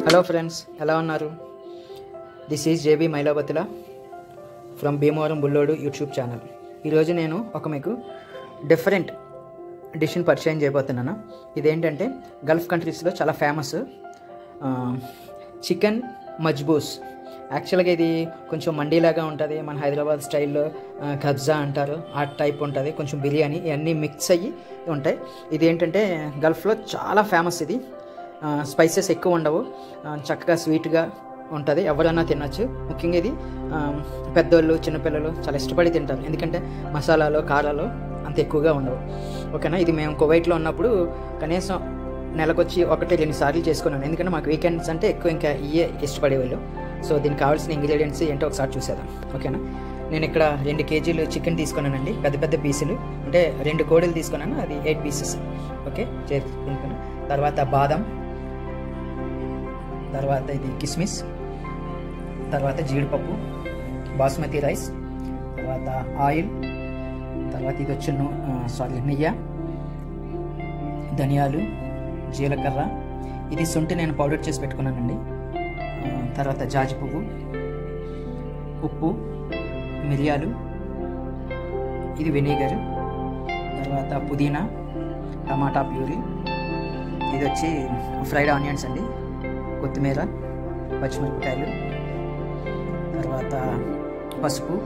hello friends ఎలా ఉన్నారు this is JB Mylabathila from Bhimavaram Bullodu YouTube channel ఈరోజు నేను ఒక మీకు డిఫరెంట్ డిష్ని పరిచయం చేయబోతున్నాను ఇదేంటంటే గల్ఫ్ కంట్రీస్లో చాలా ఫేమస్ చికెన్ మజ్బూస్ యాక్చువల్గా ఇది కొంచెం మండీలాగా ఉంటుంది మన హైదరాబాద్ స్టైల్లో ఆ, కబ్జా అంటారు ఆ టైప్ ఉంటుంది కొంచెం బిర్యానీ ఇవన్నీ మిక్స్ అయ్యి ఉంటాయి ఇది ఏంటంటే గల్ఫ్లో చాలా ఫేమస్ ఇది స్పైసెస్ ఎక్కువ ఉండవు ఆ, చక్కగా స్వీట్గా ఉంటుంది ఎవరైనా తినొచ్చు ముఖ్యంగా ఇది ఆ, పెద్దోళ్ళు చిన్నపిల్లలు చాలా ఇష్టపడి తింటారు ఎందుకంటే మసాలాలు కారాలు అంత ఎక్కువగా ఉండవు ఓకేనా ఇది మేము కువైట్లో ఉన్నప్పుడు కనీసం నెలకొచ్చి ఒకటి రెండు సార్లు చేసుకున్నాను ఎందుకంటే మాకు వీకెండ్స్ అంటే ఎక్కువ ఇంకా ఇయే ఇష్టపడేవాళ్ళు సో దీనికి కావాల్సిన ఇంగ్రీడియంట్స్ ఏంటో ఒకసారి చూసేద్దాం ఓకేనా నేను ఇక్కడ రెండు కేజీలు చికెన్ తీసుకున్నానండి పెద్ద పెద్ద పీసులు అంటే రెండు కోడలు తీసుకున్నాను అది ఎయిట్ పీసెస్ ఓకే చేసుకున్నాను తర్వాత బాదం తర్వాత ఇది కిస్మిస్ తర్వాత జీడిపప్పు బాస్మతి రైస్ తర్వాత ఆయిల్ తర్వాత ఇది వచ్చి సారీ నెయ్యి ధనియాలు జీలకర్ర ఇది శొంఠి నేను పౌడర్ చేసి పెట్టుకున్నానండి ఆ, తర్వాత జాజి పువ్వు ఉప్పు మిరియాలు ఇది వెనిగర్ తర్వాత పుదీనా టమాటా ప్యూరీ ఇది వచ్చి ఫ్రైడ్ ఆనియన్స్ అండి కొత్తిమీర పచ్చిమిరపకాయలు తర్వాత పసుపు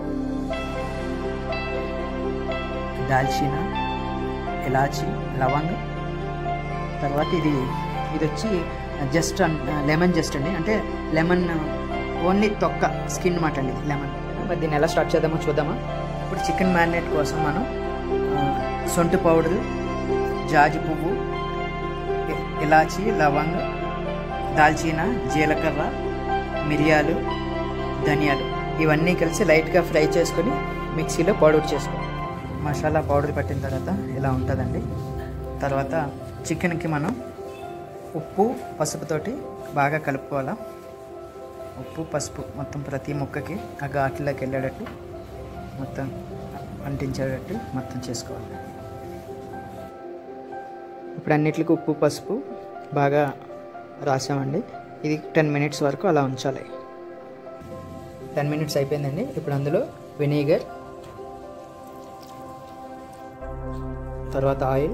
దాల్చిన ఇలాచి లవంగ్ తర్వాత ఇది ఇది వచ్చి జస్ట్ లెమన్ జస్ట్ అండి అంటే లెమన్ ఓన్లీ తొక్క స్కిన్ మాట అండి లెమన్ మరి దీన్ని ఎలా స్టార్ట్ చేద్దామో చూద్దామా ఇప్పుడు చికెన్ మ్యారినేట్ కోసం మనం ఆ, సొంటి పౌడర్ జాజి పువ్వు ఇ- ఇలాచి లవంగ్ దాల్చిన జీలకర్ర మిరియాలు ధనియాలు ఇవన్నీ కలిసి లైట్గా ఫ్రై చేసుకొని మిక్సీలో పౌడర్ చేసుకోవాలి మసాలా పౌడర్ పట్టిన తర్వాత ఇలా ఉంటుందండి తర్వాత చికెన్కి మనం ఉప్పు పసుపుతోటి బాగా కలుపుకోవాలా ఉప్పు పసుపు మొత్తం ప్రతి ముక్కకి ఆ ఘాట్లోకి వెళ్ళేటట్టు మొత్తం అంటించేటట్టు మొత్తం చేసుకోవాలి ఇప్పుడు అన్నిటికి ఉప్పు పసుపు బాగా రాసామండి ఇది టెన్ మినిట్స్ వరకు అలా ఉంచాలి టెన్ మినిట్స్ అయిపోయిందండి ఇప్పుడు అందులో వెనిగర్ తర్వాత ఆయిల్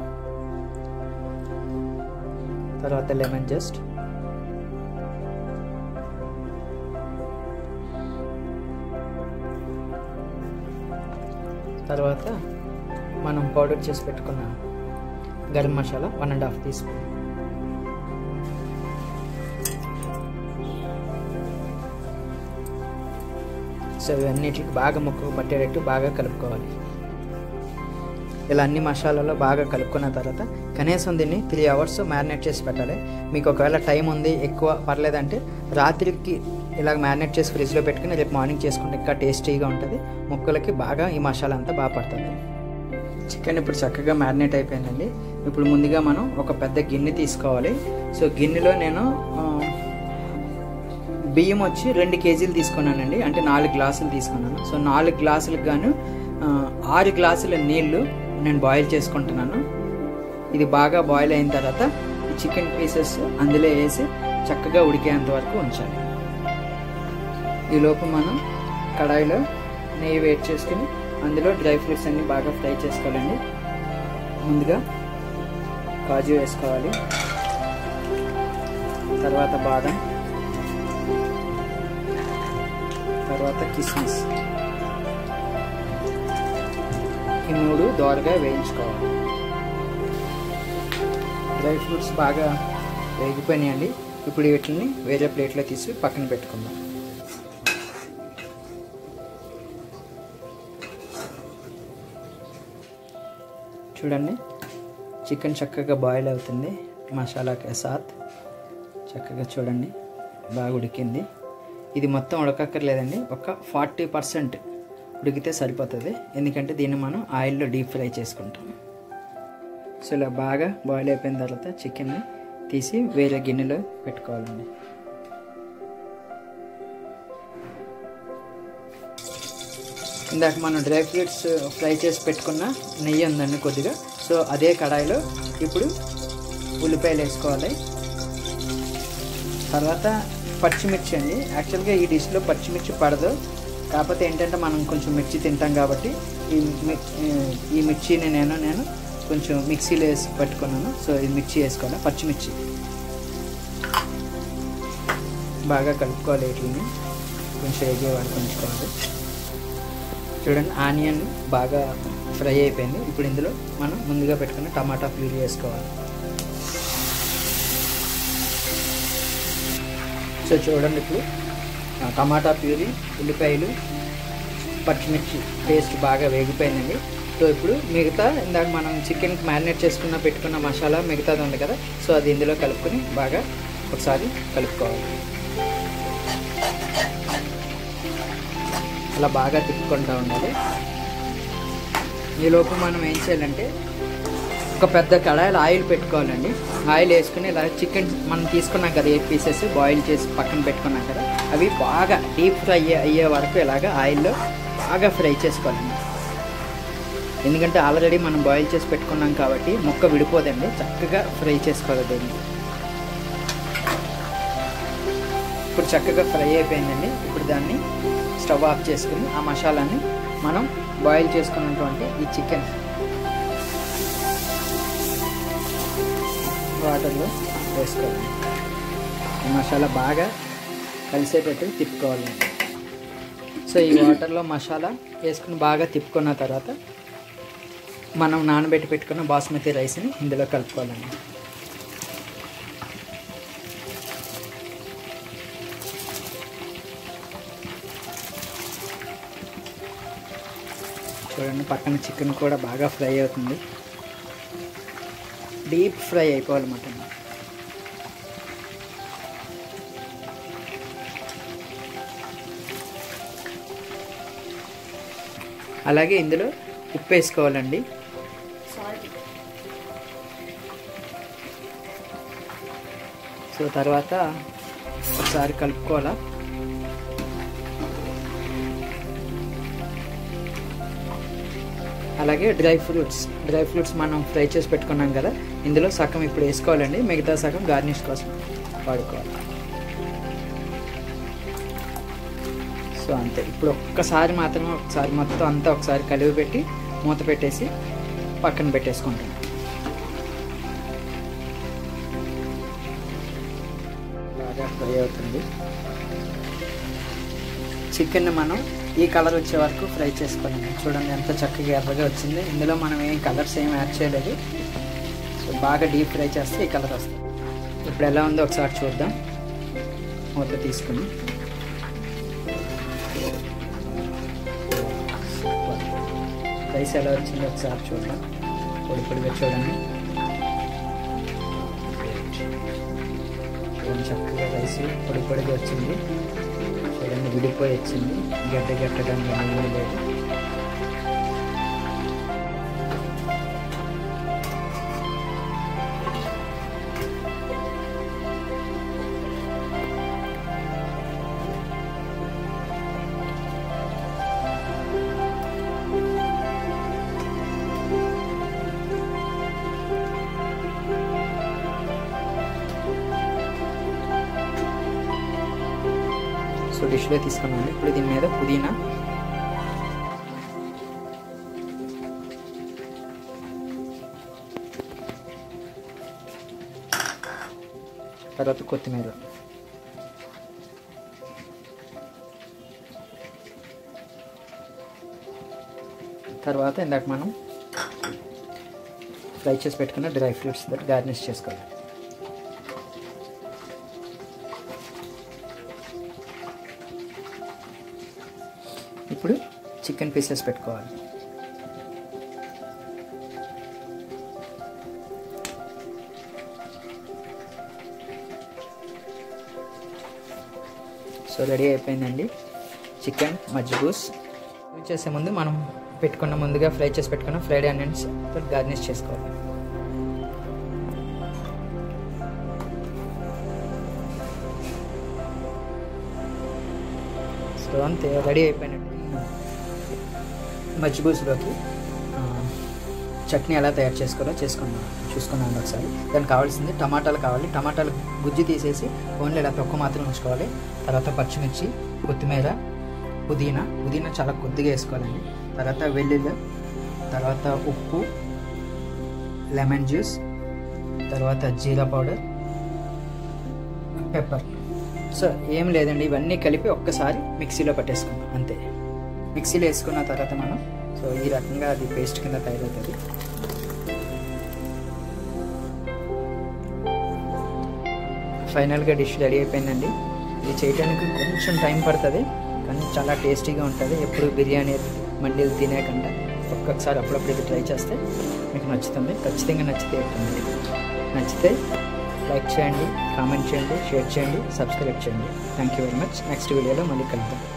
తర్వాత లెమన్ జస్ట్ తర్వాత మనం పౌడర్ చేసి పెట్టుకున్న garam masala one and half teaspoon so ఇవన్నిటికి బాగా ముక్కకు పట్టేటట్టు బాగా కలుపుకోవాలి ఇలా అన్ని మసాలాలో బాగా కలుపుకున్న తర్వాత కనీసం దీన్ని త్రీ అవర్స్ మ్యారినేట్ చేసి పెట్టాలి మీకు ఒకవేళ టైం ఉంది ఎక్కువ పర్లేదంటే రాత్రికి ఇలా మ్యారినేట్ చేసి ఫ్రిడ్జ్లో పెట్టుకుని రేపు మార్నింగ్ చేసుకుంటే ఇంకా టేస్టీగా ఉంటుంది ముక్కలకి బాగా ఈ మసాలా అంతా బాగా పడుతుంది చికెన్ ఇప్పుడు చక్కగా మ్యారినేట్ అయిపోయిందండి ఇప్పుడు ముందుగా మనం ఒక పెద్ద గిన్నె తీసుకోవాలి సో గిన్నెలో నేను ఆ, బియ్యం వచ్చి రెండు కేజీలు తీసుకున్నానండి అంటే నాలుగు గ్లాసులు తీసుకున్నాను సో నాలుగు గ్లాసులకు గాను ఆ, ఆరు గ్లాసుల నీళ్లు నేను బాయిల్ చేసుకుంటున్నాను ఇది బాగా బాయిల్ అయిన తర్వాత ఈ చికెన్ పీసెస్ అందులో వేసి చక్కగా ఉడికేంత వరకు ఉంచాలి ఈలోపు మనం కడాయిలో నెయ్యి వేడి చేసుకుని అందులో డ్రై ఫ్రూట్స్ అన్ని బాగా ఫ్రై చేసుకోవాలండి ముందుగా కాజు వేసుకోవాలి తర్వాత బాదం తర్వాత కిస్మిస్ ఈ మూడు దోరగా వేయించుకోవాలి డ్రై ఫ్రూట్స్ బాగా వేగిపోయినాయండి ఇప్పుడు వీటిని వేరే ప్లేట్లో తీసి పక్కన పెట్టుకుందాం చూడండి చికెన్ చక్కగా బాయిల్ అవుతుంది మసాలా కే సాత్ చక్కగా చూడండి బాగా ఉడికింది ఇది మొత్తం ఉడకక్కర్లేదండి ఒక ఫార్టీ పర్సెంట్ ఉడికితే సరిపోతుంది ఎందుకంటే దీన్ని మనం ఆయిల్లో డీప్ ఫ్రై చేసుకుంటాం సో ఇలా బాగా బాయిల్ అయిపోయిన తర్వాత చికెన్ని తీసి వేరే గిన్నెలో పెట్టుకోవాలండి ఇందాక మనం డ్రై ఫ్రూట్స్ ఫ్రై చేసి పెట్టుకున్న నెయ్యి ఉందండి కొద్దిగా సో అదే కడాయిలో ఇప్పుడు ఉల్లిపాయలు వేసుకోవాలి తర్వాత పచ్చిమిర్చి అండి యాక్చువల్గా ఈ డిష్లో పచ్చిమిర్చి పడదు కాకపోతే ఏంటంటే మనం కొంచెం మిర్చి తింటాం కాబట్టి ఈ మిర్చి ఈ మిర్చిని నేను నేను కొంచెం మిక్సీలో వేసి పట్టుకున్నాను సో ఈ మిర్చి వేసుకోవాలి పచ్చిమిర్చి బాగా కలుపుకోవాలి వీటిని కొంచెం వేగే వరకు ఉంచుకోవాలి చూడండి ఆనియన్ బాగా ఫ్రై అయిపోయింది ఇప్పుడు ఇందులో మనం ముందుగా పెట్టుకున్న టమాటా ప్యూరీ వేసుకోవాలి సో చూడండి ఇప్పుడు ఆ, టమాటా ప్యూరీ ఉల్లిపాయలు పచ్చిమిర్చి పేస్ట్ బాగా వేగిపోయిందండి సో ఇప్పుడు మిగతా ఇందాక మనం చికెన్కి మ్యారినేట్ చేసుకున్న పెట్టుకున్న మసాలా మిగతాది ఉంది కదా సో అది ఇందులో కలుపుకొని బాగా ఒకసారి కలుపుకోవాలి అలా బాగా తిప్పుకుంటూ ఉండాలి ఈలోపు మనం ఏం చేయాలంటే ఒక పెద్ద కడాయిలో ఆయిల్ పెట్టుకోవాలండి ఆయిల్ వేసుకుని ఇలా చికెన్ మనం తీసుకున్నాం కదా ఎయిట్ పీసెస్ బాయిల్ చేసి పక్కన పెట్టుకున్నాం కదా అవి బాగా డీప్ ఫ్రై అయ్యే వరకు ఇలాగ ఆయిల్లో బాగా ఫ్రై చేసుకోవాలండి ఎందుకంటే ఆల్రెడీ మనం బాయిల్ చేసి పెట్టుకున్నాం కాబట్టి ముక్క విడిపోదండి చక్కగా ఫ్రై చేసుకోవాలి దీన్ని ఇప్పుడు చక్కగా ఫ్రై అయిపోయిందండి ఇప్పుడు దాన్ని స్టవ్ ఆఫ్ చేసుకుని ఆ మసాలాని మనం బాయిల్ చేసుకున్నటువంటి ఈ చికెన్ వాటర్లో వేసుకోవాలి ఈ మసాలా బాగా కలిసేటట్టు తిప్పుకోవాలి సో ఈ వాటర్లో మసాలా వేసుకుని బాగా తిప్పుకున్న తర్వాత మనం నానబెట్టి పెట్టుకున్న బాస్మతి రైస్ని ఇందులో కలుపుకోవాలండి చూడండి పక్కన చికెన్ కూడా బాగా ఫ్రై అవుతుంది డీప్ ఫ్రై అయిపోవాలి మటన్ అలాగే ఇందులో ఉప్పు వేసుకోవాలండి సో తర్వాత ఒకసారి కలుపుకోవాలా అలాగే డ్రై ఫ్రూట్స్ డ్రై ఫ్రూట్స్ మనం ఫ్రై చేసి పెట్టుకున్నాం కదా ఇందులో సగం ఇప్పుడు వేసుకోవాలండి మిగతా సగం గార్నిష్ కోసం వాడుకోవాలి సో అంతే ఇప్పుడు ఒక్కసారి మాత్రమే ఒకసారి మొత్తం అంతా ఒకసారి కలిపి పెట్టి మూత పెట్టేసి పక్కన పెట్టేసుకుంటాం బాగా ఫ్రై అవుతుంది చికెన్ మనం ఈ కలర్ వచ్చే వరకు ఫ్రై చేసుకోవాలి చూడండి ఎంత చక్కగా ఎర్రగా వచ్చింది ఇందులో మనం ఏం కలర్స్ ఏం యాడ్ చేయలేదు సో బాగా డీప్ ఫ్రై చేస్తే ఈ కలర్ వస్తుంది ఇప్పుడు ఎలా ఉందో ఒకసారి చూద్దాం మూత తీసుకుని రైస్ ఎలా వచ్చిందో ఒకసారి చూద్దాం పొడి పొడిగా చూడండి చూడండి చక్కగా రైస్ పొడి పొడిగా వచ్చింది చూడండి విడిపోయి వచ్చింది గడ్డ గట్టడానికి ఏమీ లేదు సో డిష్లో తీసుకున్నాను ఇప్పుడు దీని మీద పుదీనా తర్వాత కొత్తిమీర తర్వాత ఇందాక మనం ఫ్రై చేసి పెట్టుకున్న డ్రై ఫ్రూట్స్ తోటి గార్నిష్ చేసుకోవాలి ఇప్పుడు చికెన్ పీసెస్ పెట్టుకోవాలి సో రెడీ అయిపోయిందండి చికెన్ మజ్బూస్ యూజ్ చేసే ముందు మనం పెట్టుకున్న ముందుగా ఫ్రై చేసి పెట్టుకున్న ఫ్రైడ్ ఆనియన్స్ గార్నిష్ చేసుకోవాలి సో అంతే రెడీ అయిపోయినట్టు మజ్బూస్లోకి చట్నీ ఎలా తయారు చేసుకోవాలో చేసుకున్నాం చూసుకున్నాను ఒకసారి దానికి కావాల్సింది టమాటాలు కావాలి టమాటాలు గుజ్జు తీసేసి ఓన్లీ ఇలా తొక్క మాత్రం ఉంచుకోవాలి తర్వాత పచ్చిమిర్చి కొత్తిమీర పుదీనా పుదీనా చాలా కొద్దిగా వేసుకోవాలండి తర్వాత వెల్లుల్లి తర్వాత ఉప్పు లెమన్ జ్యూస్ తర్వాత జీరా పౌడర్ పెప్పర్ సో ఏం లేదండి ఇవన్నీ కలిపి ఒక్కసారి మిక్సీలో పట్టేసుకుందాం అంతే మిక్సీలో వేసుకున్న తర్వాత మనం సో ఈ రకంగా అది పేస్ట్ కింద తయారవుతుంది ఫైనల్గా డిష్ రెడీ అయిపోయిందండి ఇది చేయడానికి కొంచెం టైం పడుతుంది కానీ చాలా టేస్టీగా ఉంటుంది ఎప్పుడు బిర్యానీ మండీలు తినేకుండా ఒక్కొక్కసారి అప్పుడప్పుడు ఇది ట్రై చేస్తే మీకు నచ్చుతుంది ఖచ్చితంగా నచ్చితే ఉంటుంది నచ్చితే లైక్ చేయండి కామెంట్ చేయండి షేర్ చేయండి సబ్స్క్రైబ్ చేయండి thank you very much next వీడియోలో మళ్ళీ కలుద్దాం